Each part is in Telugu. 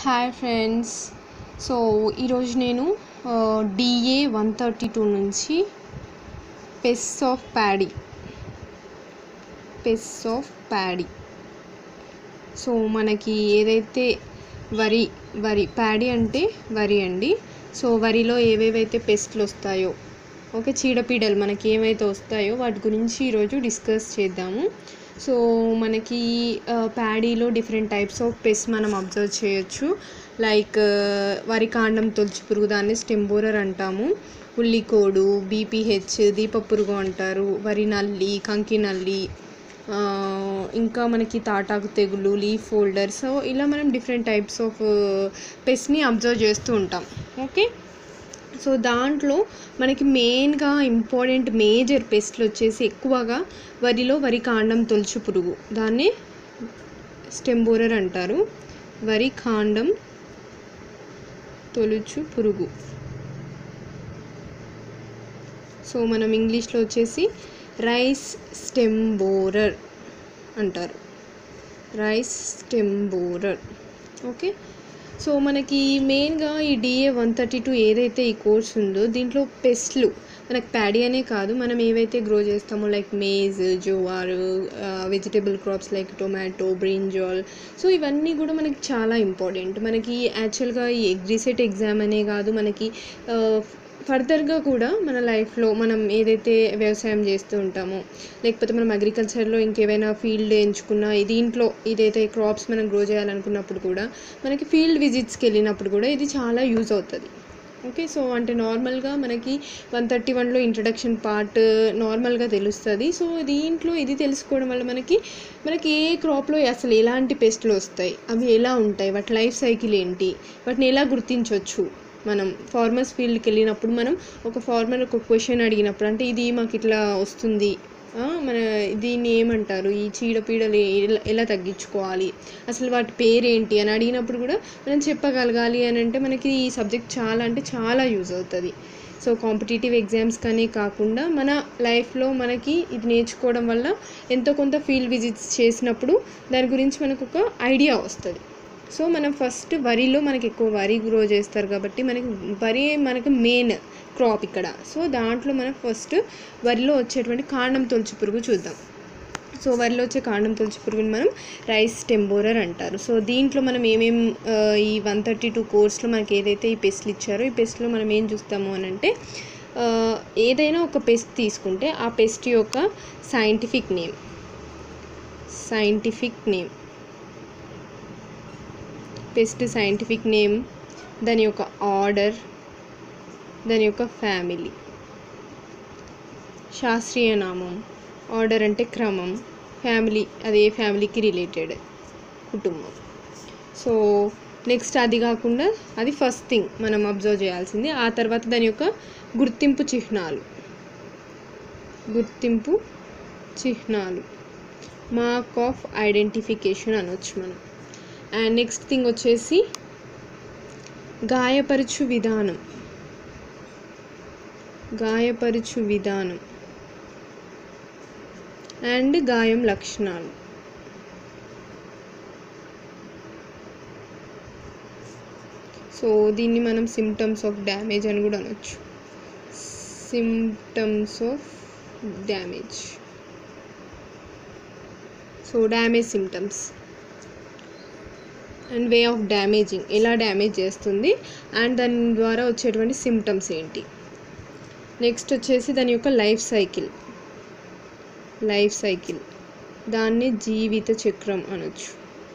హాయ్ ఫ్రెండ్స్ సో ఈరోజు నేను డిఏ వన్ థర్టీ టూ నుంచి pests of paddy pests of paddy so మనకి ఏదైతే వరి వరి ప్యాడీ అంటే వరి అండి సో వరిలో ఏవేవైతే పెస్ట్లు వస్తాయో ఓకే చీడపీడలు మనకి ఏవైతే వస్తాయో వాటి గురించి ఈరోజు డిస్కస్ చేద్దాము సో మనకి ప్యాడీలో డిఫరెంట్ టైప్స్ ఆఫ్ పెస్ట్ మనం అబ్జర్వ్ చేయొచ్చు లైక్ వరి కాండం తొలచి పురుగు దాన్ని స్టెంబోరర్ అంటాము ఉల్లికోడు బీపీహెచ్ దీప పురుగు అంటారు వరి నల్లి కంకి నల్లి ఆ, ఇంకా మనకి తాటాకు తెగులు లీఫ్ ఫోల్డర్ సో ఇలా మనం డిఫరెంట్ టైప్స్ ఆఫ్ పెస్ట్ని అబ్జర్వ్ చేస్తూ ఉంటాం ఓకే సో దాంట్లో మనకి మెయిన్గా ఇంపార్టెంట్ మేజర్ పెస్ట్లు వచ్చేసి ఎక్కువగా వరిలో వరి కాండం తొలుచు పురుగు దాన్ని స్టెంబోరర్ అంటారు వరి కాండం తొలుచు పురుగు సో మనం ఇంగ్లీష్లో వచ్చేసి రైస్ స్టెంబోరర్ అంటారు రైస్ స్టెంబోరర్ ఓకే సో మనకి మెయిన్గా ఈ డిఏ వన్ థర్టీ టూ ఏదైతే ఈ కోర్స్ ఉందో దీంట్లో పెస్ట్లు మనకి ప్యాడీ అనే కాదు మనం ఏవైతే గ్రో చేస్తామో like maize jowar vegetable crops like tomato brinjal so ఇవన్నీ కూడా మనకి చాలా ఇంపార్టెంట్ మనకి యాక్చువల్గా ఈ ఎగ్రిసెట్ ఎగ్జామ్ అనే కాదు మనకి ఫర్దర్గా కూడా మన లైఫ్లో మనం ఏదైతే వ్యవసాయం చేస్తూ ఉంటామో లేకపోతే మనం అగ్రికల్చర్లో ఇంకేమైనా ఫీల్డ్ ఎంచుకున్నా దీంట్లో ఇదైతే క్రాప్స్ మనం గ్రో చేయాలనుకున్నప్పుడు కూడా మనకి ఫీల్డ్ విజిట్స్కి వెళ్ళినప్పుడు కూడా ఇది చాలా యూజ్ అవుతుంది ఓకే సో అంటే నార్మల్గా మనకి వన్ థర్టీ వన్లో ఇంట్రడక్షన్ పార్ట్ నార్మల్గా తెలుస్తుంది సో దీంట్లో ఇది తెలుసుకోవడం వల్ల మనకి మనకి ఏ క్రాప్లో అసలు ఎలాంటి పెస్ట్లు వస్తాయి అవి ఎలా ఉంటాయి వాటి లైఫ్ సైకిల్ ఏంటి వాటిని ఎలా గుర్తించవచ్చు మనం ఫార్మర్స్ ఫీల్డ్కి వెళ్ళినప్పుడు మనం ఒక ఫార్మర్ ఒక క్వశ్చన్ అడిగినప్పుడు అంటే ఇది మాకు ఇట్లా వస్తుంది ఆ, మన దీన్ని ఏమంటారు ఈ చీడపీడలు ఎలా ఎలా తగ్గించుకోవాలి అసలు వాటి పేరేంటి అని అడిగినప్పుడు కూడా మనం చెప్పగలగాలి అని అంటే మనకి ఈ సబ్జెక్ట్ చాలా అంటే చాలా యూజ్ అవుతుంది సో కాంపిటేటివ్ ఎగ్జామ్స్ కానీ కాకుండా మన లైఫ్లో మనకి ఇది నేర్చుకోవడం వల్ల ఎంతో కొంత ఫీల్డ్ విజిట్స్ చేసినప్పుడు దాని గురించి మనకు ఒక ఐడియా వస్తుంది సో మనం ఫస్ట్ వరిలో మనకి ఎక్కువ వరి గ్రో చేస్తారు కాబట్టి మనకి వరి మనకి మెయిన్ క్రాప్ ఇక్కడ సో దాంట్లో మనం ఫస్ట్ వరిలో వచ్చేటువంటి కాండం తొలచు పురుగు చూద్దాం సో వరిలో వచ్చే కాండం తొలచు పురుగుని మనం రైస్ టెంబోరర్ అంటారు సో దీంట్లో మనం ఏమేం ఆ, ఈ వన్ థర్టీ టూ కోర్స్లో మనకి ఏదైతే ఈ పెస్ట్లు ఇచ్చారో ఈ పెస్ట్లో మనం ఏం చూస్తాము అని అంటే ఆ, ఏదైనా ఒక పెస్ట్ తీసుకుంటే ఆ పెస్ట్ యొక్క scientific name scientific name pest scientific name దాని యొక్క ఆర్డర్ దాని యొక్క ఫ్యామిలీ శాస్త్రీయ నామం ఆర్డర్ అంటే క్రమం ఫ్యామిలీ అది ఏ ఫ్యామిలీకి రిలేటెడ్ కుటుంబం సో నెక్స్ట్ అది కాకుండా అది ఫస్ట్ థింగ్ మనం అబ్జర్వ్ చేయాల్సింది ఆ తర్వాత దాని యొక్క గుర్తింపు చిహ్నాలు గుర్తింపు చిహ్నాలు మార్క్ ఆఫ్ ఐడెంటిఫికేషన్ అనొచ్చు మనం అండ్ నెక్స్ట్ థింగ్ వచ్చేసి గాయపరచు విధానం గాయపరచు విధానం అండ్ గాయం లక్షణాలు సో దీన్ని మనం సిమ్టమ్స్ ఆఫ్ డ్యామేజ్ అని కూడా అనొచ్చు symptoms of damage so damage symptoms and way of damaging ఎలా డ్యామేజ్ చేస్తుంది అండ్ దాని ద్వారా వచ్చేటువంటి సిమ్టమ్స్ ఏంటి నెక్స్ట్ వచ్చేసి దాని యొక్క లైఫ్ సైకిల్ లైఫ్ సైకిల్ దాన్ని జీవిత చక్రం అనొచ్చు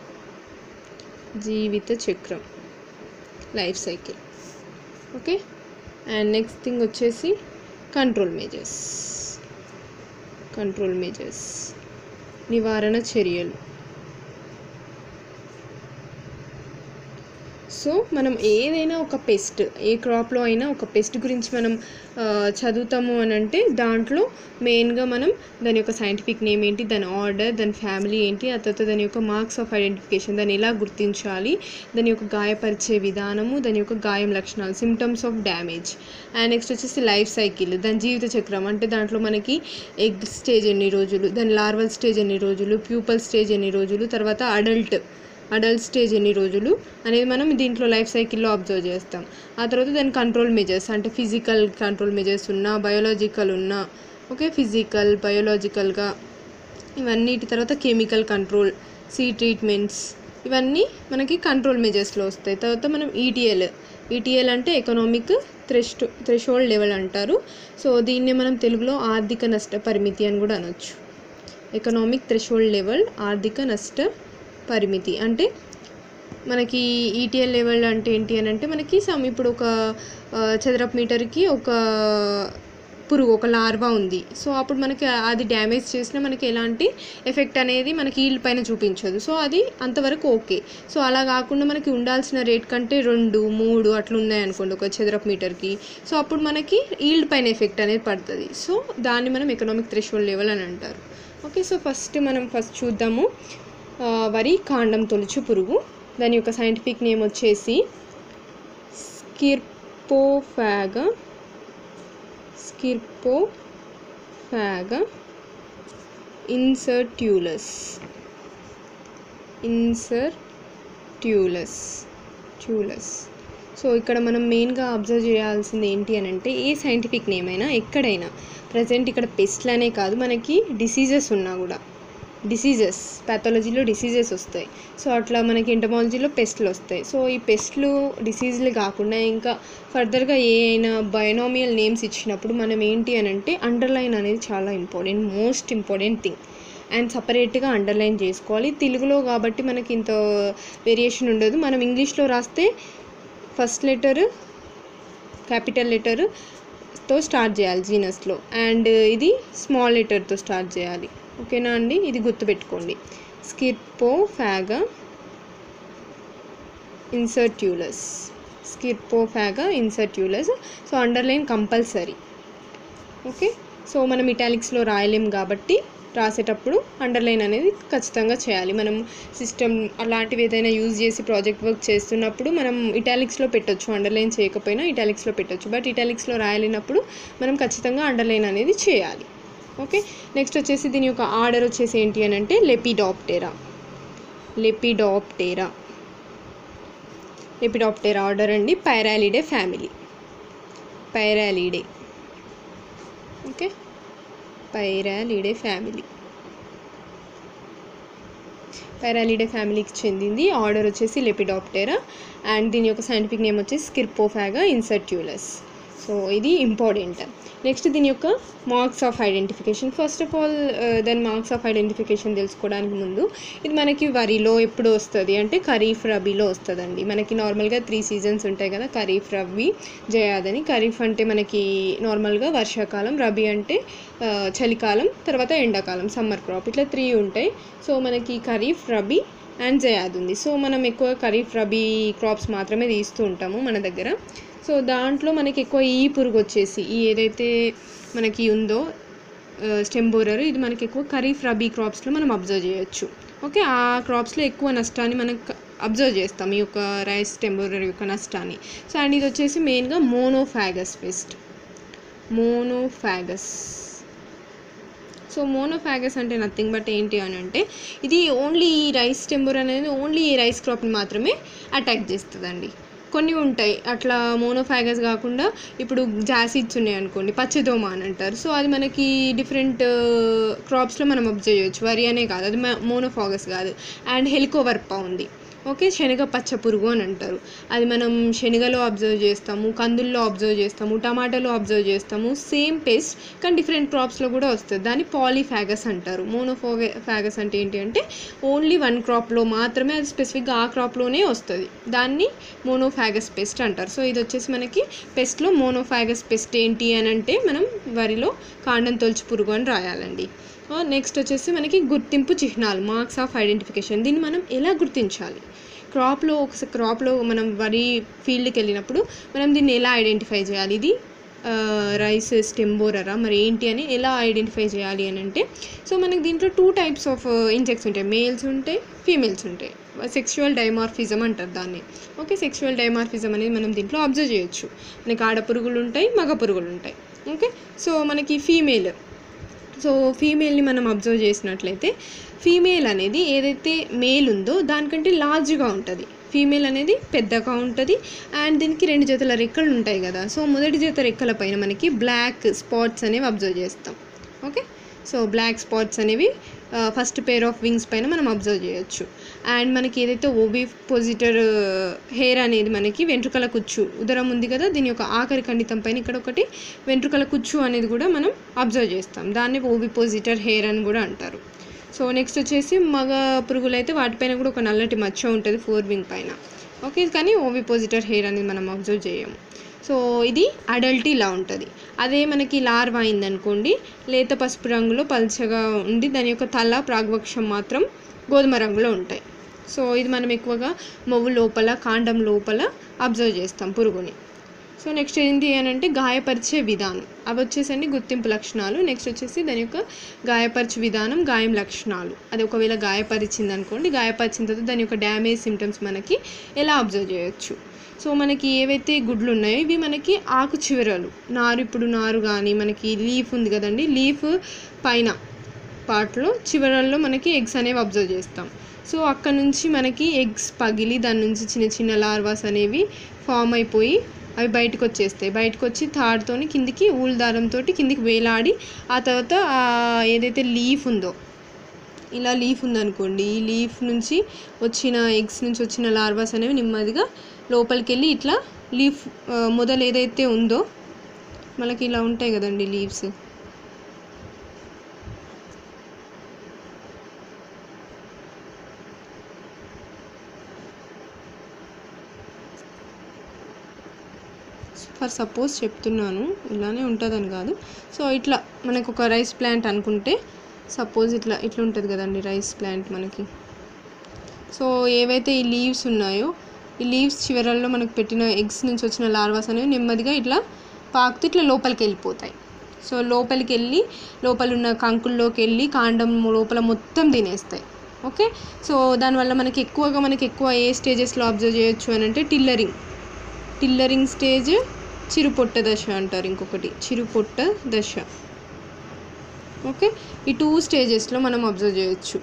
జీవిత చక్రం life cycle okay and next thing వచ్చేసి కంట్రోల్ మేజర్స్ కంట్రోల్ మేజర్స్ నివారణ చర్యలు సో మనం ఏదైనా ఒక పెస్ట్ ఏ క్రాప్లో అయినా ఒక పెస్ట్ గురించి మనం ఆ, చదువుతాము అని అంటే దాంట్లో మెయిన్గా మనం దాని యొక్క సైంటిఫిక్ నేమ్ ఏంటి దాని ఆర్డర్ దాని ఫ్యామిలీ ఏంటి ఆ తర్వాత దాని యొక్క మార్క్స్ ఆఫ్ ఐడెంటిఫికేషన్ దాన్ని ఎలా గుర్తించాలి దాని యొక్క గాయపరిచే విధానము దాని యొక్క గాయం లక్షణాలు symptoms of damage and next వచ్చేసి లైఫ్ సైకిల్ దాని జీవిత చక్రం అంటే దాంట్లో మనకి ఎగ్ స్టేజ్ ఎన్ని రోజులు దాని లార్వల్ స్టేజ్ ఎన్ని రోజులు ప్యూపల్ స్టేజ్ ఎన్ని రోజులు తర్వాత అడల్ట్ అడల్ట్ స్టేజ్ ఎన్ని రోజులు అనేది మనం దీంట్లో లైఫ్ సైకిల్లో అబ్జర్వ్ చేస్తాం ఆ తర్వాత దాని కంట్రోల్ మెజర్స్ అంటే ఫిజికల్ కంట్రోల్ మెజర్స్ ఉన్నా బయోలాజికల్ ఉన్నా ఓకే ఫిజికల్ బయోలాజికల్గా ఇవన్నిటి తర్వాత కెమికల్ కంట్రోల్ సీ ట్రీట్మెంట్స్ ఇవన్నీ మనకి కంట్రోల్ మెజర్స్లో వస్తాయి తర్వాత మనం ఈటీఎల్ ఈటీఎల్ అంటే ఎకనామిక్ థ్రెస్ట్ థ్రెషోల్డ్ లెవెల్ అంటారు సో దీన్ని మనం తెలుగులో ఆర్థిక నష్ట పరిమితి అని కూడా అనొచ్చు ఎకనామిక్ థ్రెషోల్డ్ లెవెల్ ఆర్థిక నష్ట పరిమితి అంటే మనకి ఈటీఎల్ లెవెల్ అంటే ఏంటి అని అంటే మనకి సమ్ ఇప్పుడు ఒక ఆ, చదరపు మీటర్కి ఒక పురుగు ఒక లార్వా ఉంది సో అప్పుడు మనకి అది డ్యామేజ్ చేసినా మనకి ఎలాంటి ఎఫెక్ట్ అనేది మనకి ఈల్డ్ పైన చూపించదు సో అది అంతవరకు ఓకే సో అలా కాకుండా మనకి ఉండాల్సిన రేట్ కంటే రెండు మూడు అట్లా ఉన్నాయి అనుకోండి ఒక చదరపు మీటర్కి సో అప్పుడు మనకి ఈల్డ్ పైన ఎఫెక్ట్ అనేది పడుతుంది సో దాన్ని మనం ఎకనామిక్ థ్రెషోల్డ్ లెవెల్ అని అంటారు ఓకే సో ఫస్ట్ మనం ఫస్ట్ చూద్దాము ఆ, వరి కాండం తొలుచు పురుగు దాని యొక్క సైంటిఫిక్ నేమ్ వచ్చేసి స్కిర్పోఫాగా స్కిర్పోఫాగా ఇన్సర్ట్యూలస్ ఇన్సర్ట్యూలస్ ట్యూలస్ సో ఇక్కడ మనం మెయిన్గా అబ్జర్వ్ చేయాల్సింది ఏంటి అని అంటే ఏ సైంటిఫిక్ నేమ్ అయినా ఎక్కడైనా ప్రజెంట్ ఇక్కడ పెస్ట్లనే కాదు మనకి డిసీజెస్ ఉన్నా కూడా డిసీజెస్ ప్యాథాలజీలో డిసీజెస్ వస్తాయి సో అట్లా మనకి ఎంటమాలజీలో పెస్ట్లు వస్తాయి సో ఈ పెస్ట్లు డిసీజులు కాకుండా ఇంకా ఫర్దర్గా ఏ అయినా బయోనామియల్ నేమ్స్ ఇచ్చినప్పుడు మనం ఏంటి అని అంటే అండర్లైన్ అనేది చాలా important most important thing and సపరేట్గా అండర్లైన్ చేసుకోవాలి తెలుగులో కాబట్టి మనకి ఇంత వేరియేషన్ ఉండదు మనం ఇంగ్లీష్లో రాస్తే ఫస్ట్ లెటర్ క్యాపిటల్ లెటర్ తో స్టార్ట్ చేయాలి జీనస్లో అండ్ ఇది స్మాల్ లెటర్తో స్టార్ట్ చేయాలి ఓకేనా అండి ఇది గుర్తుపెట్టుకోండి Scirpophaga incertulas Scirpophaga incertulas so underline compulsory okay so మనం ఇటాలిక్స్లో రాయలేం కాబట్టి రాసేటప్పుడు అండర్లైన్ అనేది ఖచ్చితంగా చేయాలి మనం సిస్టమ్ అలాంటివి ఏదైనా యూజ్ చేసి ప్రాజెక్ట్ వర్క్ చేస్తున్నప్పుడు మనం ఇటాలిక్స్లో పెట్టొచ్చు అండర్లైన్ చేయకపోయినా ఇటాలిక్స్లో పెట్టొచ్చు బట్ ఇటాలిక్స్లో రాయలేనప్పుడు మనం ఖచ్చితంగా అండర్లైన్ అనేది చేయాలి ఓకే నెక్స్ట్ వచ్చేసి దీని యొక్క ఆర్డర్ వచ్చేసి ఏంటి అని అంటే లెపిడాప్టెరా లెపిడాప్టెరా లెపిడాప్టెరా ఆర్డర్ అండి Pyralidae family Pyralidae okay Pyralidae family Pyralidae ఫ్యామిలీకి చెందింది ఆర్డర్ వచ్చేసి లెపిడాప్టెరా అండ్ దీని యొక్క సైంటిఫిక్ నేమ్ వచ్చేసి స్కిర్పోఫాగా ఇన్సర్ట్యూలస్ సో ఇది ఇంపార్టెంట్ నెక్స్ట్ దీని యొక్క marks of identification first of all దాని మార్క్స్ ఆఫ్ ఐడెంటిఫికేషన్ తెలుసుకోవడానికి ముందు ఇది మనకి వరిలో ఎప్పుడు వస్తుంది అంటే ఖరీఫ్ రబీలో వస్తుందండి మనకి నార్మల్గా త్రీ సీజన్స్ ఉంటాయి కదా ఖరీఫ్ రబీ జయాదని ఖరీఫ్ అంటే మనకి నార్మల్గా వర్షాకాలం రబీ అంటే ఆ, చలికాలం తర్వాత ఎండాకాలం సమ్మర్ క్రాప్ ఇట్లా త్రీ ఉంటాయి సో మనకి ఖరీఫ్ రబీ అండ్ జయాద్ ఉంది సో మనం ఎక్కువ ఖరీఫ్ రబీ క్రాప్స్ మాత్రమే తీస్తూ ఉంటాము మన దగ్గర సో దాంట్లో మనకి ఎక్కువ ఈ పురుగు వచ్చేసి ఈ ఏదైతే మనకి ఉందో స్టెమ్ బోరర్ ఇది మనకి ఎక్కువ ఖరీఫ్ రబీ క్రాప్స్లో మనం అబ్జర్వ్ చేయొచ్చు ఓకే ఆ క్రాప్స్లో ఎక్కువ నష్టాన్ని మనం అబ్జర్వ్ చేస్తాం ఈ యొక్క రైస్ స్టెమ్ బోరర్ యొక్క నష్టాన్ని సో అండ్ ఇది వచ్చేసి మెయిన్గా monophagous pest monophagous so monophagous అంటే నథింగ్ బట్ ఏంటి అని అంటే ఇది ఓన్లీ ఈ రైస్ టెంబర్ అనేది ఓన్లీ ఈ రైస్ క్రాప్ని మాత్రమే అటాక్ చేస్తుందండి కొన్ని ఉంటాయి అట్లా మోనోఫాగస్ కాకుండా ఇప్పుడు జాసిడ్స్ ఉన్నాయి అనుకోండి పచ్చదోమ అని అంటారు సో అది మనకి డిఫరెంట్ క్రాప్స్లో మనం అబ్జర్వ్ చేయొచ్చు వరి అనే కాదు అది మోనోఫాగస్ కాదు అండ్ హెలికోవర్పా ఉంది ఓకే శనగ పచ్చ పురుగు అని అంటారు అది మనం శనగలో అబ్జర్వ్ చేస్తాము కందుల్లో అబ్జర్వ్ చేస్తాము టమాటాలో అబ్జర్వ్ చేస్తాము సేమ్ పేస్ట్ కానీ డిఫరెంట్ క్రాప్స్లో కూడా వస్తుంది దాన్ని పాలీఫాగస్ అంటారు మోనోఫోగ ఫ్యాగస్ అంటే ఏంటి అంటే ఓన్లీ వన్ క్రాప్లో మాత్రమే అది స్పెసిఫిక్గా ఆ క్రాప్లోనే వస్తుంది దాన్ని మోనోఫాగస్ పెస్ట్ అంటారు సో ఇది వచ్చేసి మనకి పెస్ట్లో మోనోఫాగస్ పెస్ట్ ఏంటి అని అంటే మనం వరిలో కాండం తొలచి పురుగు అని రాయాలండి నెక్స్ట్ వచ్చేసి మనకి గుర్తింపు చిహ్నాలు మార్క్స్ ఆఫ్ ఐడెంటిఫికేషన్ దీన్ని మనం ఎలా గుర్తించాలి క్రాప్లో ఒక క్రాప్లో మనం వరి ఫీల్డ్కి వెళ్ళినప్పుడు మనం దీన్ని ఎలా ఐడెంటిఫై చేయాలి ఇది రైస్ స్టెంబోరరా మరి ఏంటి అని ఎలా ఐడెంటిఫై చేయాలి అని అంటే సో మనకి దీంట్లో టూ టైప్స్ ఆఫ్ ఇన్సెక్ట్స్ ఉంటాయి మేల్స్ ఉంటాయి ఫీమేల్స్ ఉంటాయి సెక్షువల్ డైమార్ఫిజం అంటారు దాన్ని ఓకే సెక్షువల్ డైమార్ఫిజం అనేది మనం దీంట్లో అబ్జర్వ్ చేయొచ్చు మనకి ఆడ పురుగులు ఉంటాయి మగ పురుగులు ఉంటాయి ఓకే సో మనకి ఫీమేల్ సో ఫీమేల్ని మనం అబ్జర్వ్ చేసినట్లయితే ఫీమేల్ అనేది ఏదైతే మేల్ ఉందో దానికంటే లార్జ్గా ఉంటుంది ఫీమేల్ అనేది పెద్దగా ఉంటుంది అండ్ దీనికి రెండు జతల రెక్కలు ఉంటాయి కదా సో మొదటి జత రెక్కల పైన మనకి బ్లాక్ స్పాట్స్ అనేవి అబ్జర్వ్ చేస్తాం ఓకే సో బ్లాక్ స్పాట్స్ అనేవి ఫస్ట్ పేర్ ఆఫ్ వింగ్స్ పైన మనం అబ్జర్వ్ చేయొచ్చు అండ్ మనకి ఏదైతే ఓబీ పొజిటర్ హెయిర్ అనేది మనకి వెంట్రుకల కుచ్చు ఉదరం ఉంది కదా దీని యొక్క ఆఖరి ఖండితం పైన ఇక్కడ ఒకటి వెంట్రుకల కుచ్చు అనేది కూడా మనం అబ్జర్వ్ చేస్తాం దాన్ని ఓబీ పొజిటర్ హెయిర్ అని కూడా అంటారు సో నెక్స్ట్ వచ్చేసి మగ పురుగులు అయితే వాటిపైన కూడా ఒక నల్లటి మచ్చ ఉంటుంది ఫోర్ వింగ్ పైన ఓకే కానీ ఓవిపోజిటర్ హెయిర్ అనేది మనం అబ్జర్వ్ చేయము సో ఇది అడల్ట్ ఇలా ఉంటుంది అదే మనకి లార్వా అయిందనుకోండి లేత పసుపు రంగులో పల్చగా ఉండి దాని యొక్క తల ప్రాగ్వక్షం మాత్రం గోధుమ రంగులో ఉంటాయి సో ఇది మనం ఎక్కువగా మొవ్వు లోపల కాండం లోపల అబ్జర్వ్ చేస్తాం పురుగుని సో నెక్స్ట్ ఏంటి అని అంటే గాయపరిచే విధానం అవి వచ్చేసండి గుర్తింపు లక్షణాలు నెక్స్ట్ వచ్చేసి దాని యొక్క గాయపరిచే విధానం గాయం లక్షణాలు అది ఒకవేళ గాయపరిచింది అనుకోండి గాయపరిచిన తర్వాత దాని యొక్క డ్యామేజ్ సిమ్టమ్స్ మనకి ఎలా అబ్జర్వ్ చేయొచ్చు సో మనకి ఏవైతే గుడ్లు ఉన్నాయో ఇవి మనకి ఆకు చివరలు నారు ఇప్పుడు నారు కానీ మనకి లీఫ్ ఉంది కదండి లీఫ్ పైన పార్ట్లో చివరల్లో మనకి ఎగ్స్ అనేవి అబ్జర్వ్ చేస్తాం సో అక్కడ నుంచి మనకి ఎగ్స్ పగిలి దాని నుంచి చిన్న చిన్న లార్వాస్ అనేవి ఫామ్ అయిపోయి అవి బయటకు వచ్చేస్తాయి బయటకు వచ్చి తాడుతోని కిందికి ఊల్ దారంతో కిందికి వేలాడి ఆ తర్వాత ఆ ఏదైతే లీఫ్ ఉందో ఇలా లీఫ్ ఉందనుకోండి ఈ లీఫ్ నుంచి వచ్చిన ఎగ్స్ నుంచి వచ్చిన లార్వాస్ అనేవి నెమ్మదిగా లోపలికి వెళ్ళి ఇట్లా లీఫ్ ఆ, మొదలు ఏదైతే ఉందో మనకి ఇలా ఉంటాయి కదండి లీవ్స్ ఫర్ సపోజ్ చెప్తున్నాను ఇలానే ఉంటుందని కాదు సో ఇట్లా మనకు ఒక రైస్ ప్లాంట్ అనుకుంటే సపోజ్ ఇట్లా ఇట్లా ఉంటుంది కదండి రైస్ ప్లాంట్ మనకి సో ఏవైతే ఈ లీవ్స్ ఉన్నాయో ఈ లీవ్స్ చివరల్లో మనకు పెట్టిన ఎగ్స్ నుంచి వచ్చిన లార్వాస్ అనేవి నెమ్మదిగా ఇట్లా పాకుతూ ఇట్లా లోపలికి వెళ్ళిపోతాయి సో లోపలికి వెళ్ళి లోపల ఉన్న కంకుల్లోకి వెళ్ళి కాండం లోపల మొత్తం తినేస్తాయి ఓకే సో దానివల్ల మనకి ఎక్కువగా మనకి ఎక్కువ ఏ స్టేజెస్లో అబ్జర్వ్ చేయొచ్చు అని అంటే టిల్లరింగ్ టిల్లరింగ్ స్టేజ్ చిరుపొట్ట దశ అంటారు ఇంకొకటి చిరుపొట్ట దశ ఓకే ఈ టూ స్టేజెస్లో మనం అబ్జర్వ్ చేయొచ్చు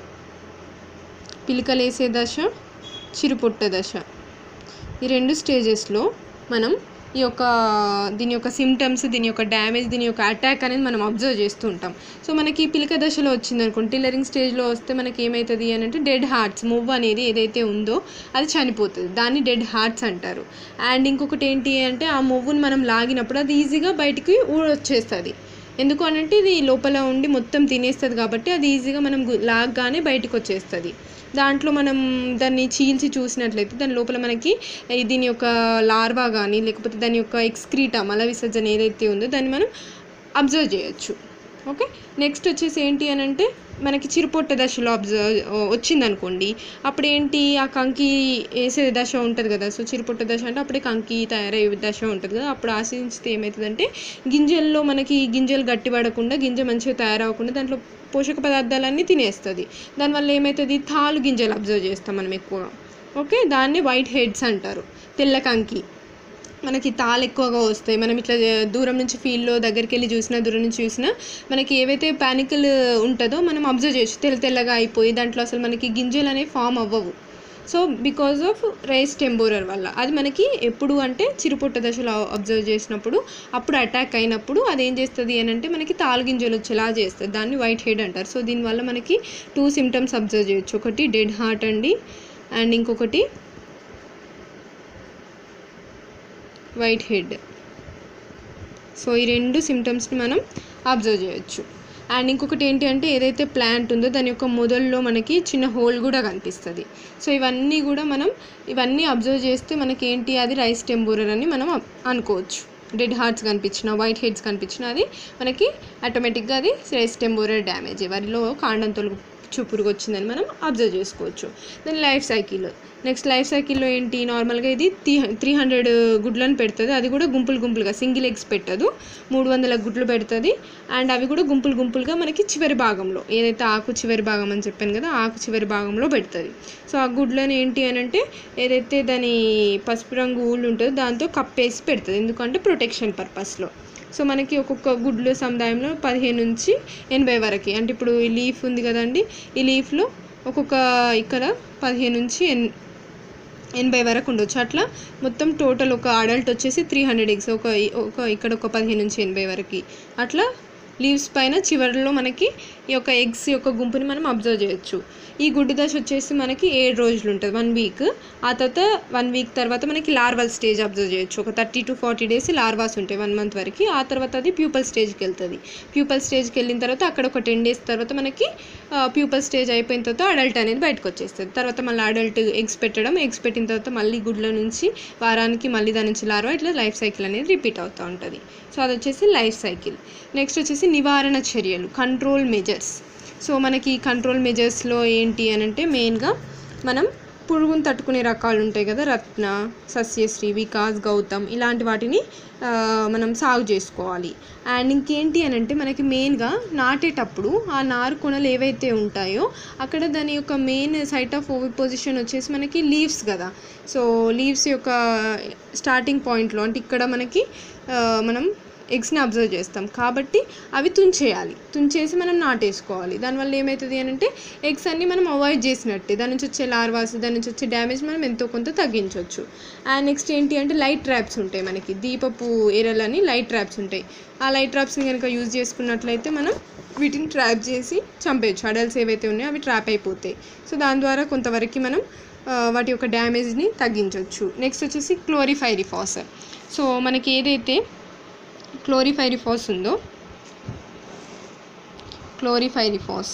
పిలికలేసే దశ చిరుపొట్ట దశ ఈ రెండు స్టేజెస్లో మనం ఈ యొక్క దీని యొక్క సిమ్టమ్స్ దీని యొక్క డ్యామేజ్ దీని యొక్క అటాక్ అనేది మనం అబ్జర్వ్ చేస్తూ ఉంటాం సో మనకి పిలక దశలో వచ్చింది అనుకోండి టిల్లరింగ్ స్టేజ్లో వస్తే మనకి ఏమవుతుంది అని అంటే డెడ్ హార్ట్స్ మూవ్ అనేది ఏదైతే ఉందో అది చనిపోతుంది దాన్ని డెడ్ హార్ట్స్ అంటారు అండ్ ఇంకొకటి ఏంటి అంటే ఆ మొవ్వుని మనం లాగినప్పుడు అది ఈజీగా బయటికి ఊడొచ్చేస్తుంది ఎందుకు అని అంటే ఇది లోపల ఉండి మొత్తం తినేస్తుంది కాబట్టి అది ఈజీగా మనం గు- లాగ్గానే బయటకు వచ్చేస్తుంది దాంట్లో మనం దాన్ని చీల్చి చూసినట్లయితే దాని లోపల మనకి ఈ దీని యొక్క లార్వా కానీ లేకపోతే దాని యొక్క ఎక్స్క్రీటా మల విసర్జన ఏదైతే ఉందో దాన్ని మనం అబ్జర్వ్ చేయొచ్చు ఓకే నెక్స్ట్ వచ్చేసి ఏంటి అని అంటే మనకి చిరుపొట్ట దశలో అబ్జర్వ్ వచ్చిందనుకోండి అప్పుడు ఏంటి ఆ కంకి వేసే దశ ఉంటుంది కదా సో చిరుపొట్ట దశ అంటే అప్పుడే కంకి తయారయ్యే దశ ఉంటుంది కదా అప్పుడు ఆశించితే ఏమవుతుందంటే గింజల్లో మనకి గింజలు గట్టిపడకుండా గింజ మంచిగా తయారవ్వకుండా దాంట్లో పోషక పదార్థాలన్నీ తినేస్తుంది దానివల్ల ఏమవుతుంది తాలు గింజలు అబ్జర్వ్ చేస్తాం మనం ఎక్కువగా ఓకే దాన్ని వైట్ హెడ్స్ అంటారు తెల్ల కంకి మనకి తాళ్ళు ఎక్కువగా వస్తాయి మనం ఇట్లా దూరం నుంచి ఫీల్డ్లో దగ్గరికి వెళ్ళి చూసినా దూరం నుంచి చూసినా మనకి ఏవైతే పానికల్ ఉంటుందో మనం అబ్జర్వ్ చేయొచ్చు తెల్ల తెల్లగా అయిపోయి దాంట్లో అసలు మనకి గింజలు అనేవి ఫామ్ అవ్వవు so because of rice stem borer వల్ల అది మనకి ఎప్పుడు అంటే చిరుపుట్ట దశలో అబ్జర్వ్ చేసినప్పుడు అప్పుడు అటాక్ అయినప్పుడు అది ఏం చేస్తుంది అని అంటే మనకి తాలు గింజలు వచ్చేలా చేస్తుంది దాన్ని వైట్ హెడ్ అంటారు సో దీనివల్ల మనకి టూ సిమ్టమ్స్ అబ్జర్వ్ చేయొచ్చు ఒకటి డెడ్ హార్ట్ అండి అండ్ ఇంకొకటి వైట్ హెడ్ సో ఈ రెండు సిమ్టమ్స్ని మనం అబ్జర్వ్ చేయొచ్చు అండ్ ఇంకొకటి ఏంటి అంటే ఏదైతే ప్లాంట్ ఉందో దాని యొక్క మొదల్లో మనకి చిన్న హోల్ కూడా కనిపిస్తుంది సో ఇవన్నీ కూడా మనం ఇవన్నీ అబ్జర్వ్ చేస్తే మనకి ఏంటి అది రైస్ టెంబూరర్ అని మనం అ- అనుకోవచ్చు డెడ్ హార్ట్స్ కనిపించిన వైట్ హెడ్స్ కనిపించిన అది మనకి ఆటోమేటిక్గా అది రైస్ టెంబూరర్ డ్యామేజ్ వరిలో కాండం తొలుగు పురుగు వచ్చిందని మనం అబ్జర్వ్ చేసుకోవచ్చు దాని లైఫ్ సైకిల్ నెక్స్ట్ లైఫ్ సైకిల్లో ఏంటి నార్మల్గా ఇది త్రీ త్రీ హండ్రెడ్ గుడ్లను పెడుతుంది అది కూడా గుంపులు గుంపులుగా సింగిల్ ఎగ్స్ పెట్టదు మూడు వందల గుడ్లు పెడుతుంది అండ్ అవి కూడా గుంపులు గుంపులుగా మనకి చివరి భాగంలో ఏదైతే ఆకు చివరి భాగం అని చెప్పాను కదా ఆకు చివరి భాగంలో పెడుతుంది సో ఆ గుడ్లను ఏంటి అని అంటే ఏదైతే దాని పసుపు రంగు ఊళ్ళు ఉంటుందో దాంతో కప్పేసి పెడుతుంది ఎందుకంటే ప్రొటెక్షన్ పర్పస్లో సో మనకి ఒక్కొక్క గుడ్ల సముదాయంలో పదిహేను నుంచి ఎనభై వరకు అంటే ఇప్పుడు ఈ లీఫ్ ఉంది కదండి ఈ లీఫ్లో ఒక్కొక్క ఇక్కడ పదిహేను నుంచి ఎన్ ఎనభై వరకు ఉండొచ్చు అట్లా మొత్తం టోటల్ ఒక అడల్ట్ వచ్చేసి త్రీ హండ్రెడ్ ఎగ్స్ ఒక ఒక ఇక్కడ ఒక పదిహేను నుంచి ఎనభై వరకు అట్లా లీవ్స్ పైన చివరిలో మనకి ఈ యొక్క ఎగ్స్ యొక్క గుంపుని మనం అబ్జర్వ్ చేయొచ్చు ఈ గుడ్డు దశ వచ్చేసి మనకి ఏడు రోజులు ఉంటుంది వన్ వీక్ ఆ తర్వాత వన్ వీక్ తర్వాత మనకి లార్వల్ స్టేజ్ అబ్జర్వ్ చేయొచ్చు ఒక thirty to forty days larvas ఉంటాయి వన్ మంత్ వరకు ఆ తర్వాత అది ప్యూపల్ స్టేజ్కి వెళ్తుంది ప్యూపల్ స్టేజ్కి వెళ్ళిన తర్వాత అక్కడ ఒక టెన్ డేస్ తర్వాత మనకి ప్యూపల్ స్టేజ్ అయిపోయిన తర్వాత అడల్ట్ అనేది బయటకు వచ్చేస్తుంది తర్వాత మళ్ళీ అడల్ట్ ఎగ్స్ పెట్టడం ఎగ్స్ పెట్టిన తర్వాత మళ్ళీ గుడ్ల నుంచి వారానికి మళ్ళీ దాని నుంచి లార్వా ఇట్లా లైఫ్ సైకిల్ అనేది రిపీట్ అవుతూ ఉంటుంది సో అది వచ్చేసి లైఫ్ సైకిల్ నెక్స్ట్ వచ్చేసి నివారణ చర్యలు కంట్రోల్ మెజర్స్ సో మనకి కంట్రోల్ మెజర్స్లో ఏంటి అని అంటే మెయిన్గా మనం పురుగును తట్టుకునే రకాలు ఉంటాయి కదా రత్న సస్యశ్రీ వికాస్ గౌతమ్ ఇలాంటి వాటిని ఆ, మనం సాగు చేసుకోవాలి అండ్ ఇంకేంటి అని అంటే మనకి మెయిన్గా నాటేటప్పుడు ఆ నారు కొనలు ఏవైతే ఉంటాయో అక్కడ దాని యొక్క main site of oviposition వచ్చేసి మనకి లీవ్స్ కదా సో లీవ్స్ యొక్క స్టార్టింగ్ పాయింట్లో అంటే ఇక్కడ మనకి ఆ, మనం ఎగ్స్ని అబ్జర్వ్ చేస్తాం కాబట్టి అవి తుంచేయాలి తుంచేసి మనం నాటేసుకోవాలి దానివల్ల ఏమవుతుంది అని అంటే ఎగ్స్ అన్ని మనం అవాయిడ్ చేసినట్టే దాని నుంచి వచ్చే లార్వాస్ దాని నుంచి వచ్చే డ్యామేజ్ మనం ఎంతో కొంత తగ్గించవచ్చు అండ్ నెక్స్ట్ ఏంటి అంటే లైట్ ట్రాప్స్ ఉంటాయి మనకి దీపపు ఎరలని లైట్ ట్రాప్స్ ఉంటాయి ఆ లైట్ ట్రాప్స్ని కనుక యూజ్ చేసుకున్నట్లయితే మనం వీటిని ట్రాప్ చేసి చంపేయచ్చు అడల్ట్స్ ఏవైతే ఉన్నాయో అవి ట్రాప్ అయిపోతాయి సో దాని ద్వారా కొంతవరకు మనం ఆ, వాటి యొక్క డ్యామేజ్ని తగ్గించవచ్చు నెక్స్ట్ వచ్చేసి క్లోరిఫైరిఫాస్ సో మనకి ఏదైతే క్లోరిఫైరిఫాస్ ఉందో chlorpyrifos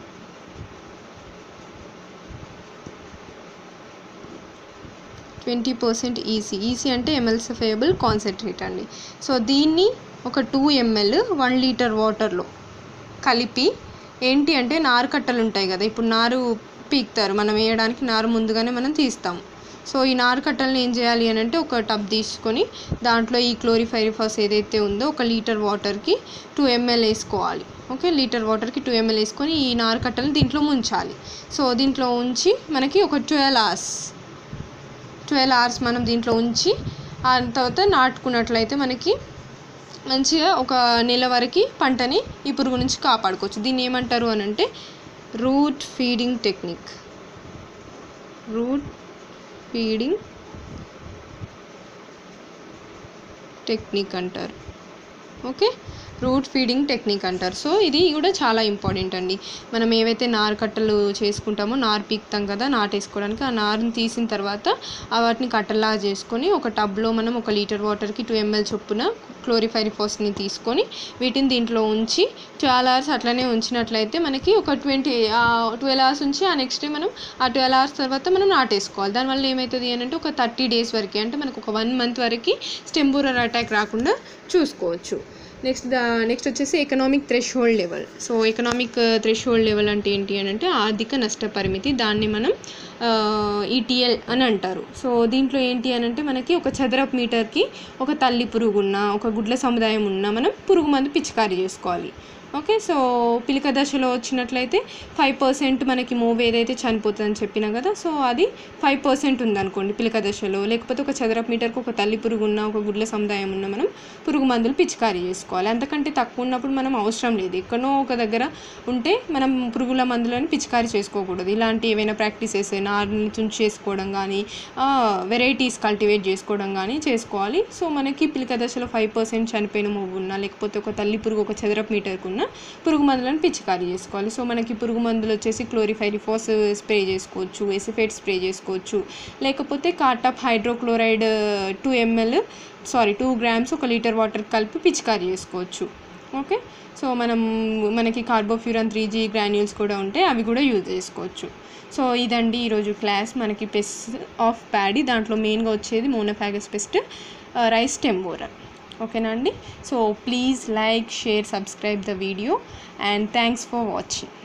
twenty percent EC EC అంటే ఎమల్సిఫైయబుల్ కాన్సన్ట్రేట్ అండి సో దీన్ని ఒక టూ ఎంఎల్ వన్ లీటర్ వాటర్లో కలిపి ఏంటి అంటే నారు కట్టలు ఉంటాయి కదా ఇప్పుడు నారు పీకుతారు మనం వేయడానికి నారు ముందుగానే మనం తీస్తాం సో ఈ నారు కట్టలను ఏం చేయాలి అని అంటే ఒక టబ్ తీసుకొని దాంట్లో ఈ క్లోరిఫైరిఫాస్ ఏదైతే ఉందో ఒక లీటర్ వాటర్కి టూ ఎంఎల్ వేసుకోవాలి ఓకే లీటర్ వాటర్కి టూ ఎంఎల్ వేసుకొని ఈ నారు కట్టలను దీంట్లో ముంచాలి సో దీంట్లో ఉంచి మనకి ఒక ట్వెల్వ్ అవర్స్ ట్వెల్వ్ అవర్స్ మనం దీంట్లో ఉంచి ఆ తర్వాత నాటుకున్నట్లయితే మనకి మంచిగా ఒక నెల వరకు పంటని ఈ పురుగు నుంచి కాపాడుకోవచ్చు దీన్ని ఏమంటారు అని అంటే root feeding technique root feeding technique అంటారు ఓకే రూట్ ఫీడింగ్ టెక్నిక్ అంటారు సో ఇది కూడా చాలా ఇంపార్టెంట్ అండి మనం ఏవైతే నారు కట్టలు చేసుకుంటామో నారు పీకుతాం కదా నాటేసుకోవడానికి ఆ నారుని తీసిన తర్వాత ఆ వాటిని కట్టలా చేసుకొని ఒక టబ్లో మనం ఒక లీటర్ వాటర్కి టూ ఎంఎల్ చొప్పున క్లోరిఫైరిఫాస్ని తీసుకొని వీటిని దీంట్లో ఉంచి ట్వెల్వ్ అవర్స్ అట్లనే ఉంచినట్లయితే మనకి ఒక ట్వంటీ ట్వెల్వ్ అవర్స్ ఉంచి ఆ నెక్స్ట్ డే మనం ఆ ట్వెల్వ్ అవర్స్ తర్వాత మనం నాటేసుకోవాలి దానివల్ల ఏమవుతుంది అని అంటే ఒక థర్టీ డేస్ వరకు అంటే మనకు ఒక వన్ మంత్ వరకు స్టెంబూరర్ అటాక్ రాకుండా చూసుకోవచ్చు నెక్స్ట్ దా నెక్స్ట్ వచ్చేసి economic threshold level so economic threshold level అంటే ఏంటి అని అంటే ఆర్థిక నష్ట పరిమితి దాన్ని మనం ఈటీఎల్ అని అంటారు సో దీంట్లో ఏంటి అని అంటే మనకి ఒక చదరపు మీటర్కి ఒక తల్లి పురుగు ఉన్న ఒక గుడ్ల సముదాయం ఉన్న మనం పురుగు మందు పిచికారీ చేసుకోవాలి ఓకే సో పిలిక దశలో వచ్చినట్లయితే ఫైవ్ పర్సెంట్ మనకి మూవ్ ఏదైతే చనిపోతుందని చెప్పినా కదా సో అది ఫైవ్ పర్సెంట్ ఉందనుకోండి పిలిక దశలో లేకపోతే ఒక చదరపు మీటర్కి ఒక తల్లి పురుగు ఉన్న ఒక గుడ్ల సముదాయం ఉన్న మనం పురుగు మందులు పిచికారీ చేసుకోవాలి అంతకంటే తక్కువ ఉన్నప్పుడు మనం అవసరం లేదు ఎక్కడో ఒక దగ్గర ఉంటే మనం పురుగుల మందులను పిచికారీ చేసుకోకూడదు ఇలాంటి ఏవైనా ప్రాక్టీసెస్ నారుని తుంచి చేసుకోవడం కానీ వెరైటీస్ కల్టివేట్ చేసుకోవడం కానీ చేసుకోవాలి సో మనకి పిలిక దశలో ఫైవ్ పర్సెంట్ చనిపోయిన మూవ్ ఉన్నా లేకపోతే ఒక తల్లి పురుగు ఒక చదరపు మీటర్కు ఉన్న పురుగు మందులను పిచికారీ చేసుకోవాలి సో మనకి పురుగు మందులు వచ్చేసి క్లోరిఫైరిఫాస్ స్ప్రే చేసుకోవచ్చు ఎసిఫేట్ స్ప్రే చేసుకోవచ్చు లేకపోతే cartap hydrochloride two ML sorry two grams ఒక లీటర్ వాటర్ కలిపి పిచికారీ చేసుకోవచ్చు ఓకే సో మనం మనకి కార్బోఫ్యూరాన్ త్రీ జీ గ్రాన్యూల్స్ కూడా ఉంటాయి అవి కూడా యూజ్ చేసుకోవచ్చు సో ఇదండి ఈరోజు క్లాస్ మనకి పెస్ట్ ఆఫ్ ప్యాడీ దాంట్లో మెయిన్గా వచ్చేది మోనోఫాగస్ పెస్ట్ రైస్ టెంబోరర్ ఓకేనా అండి so please like share subscribe the video and thanks for watching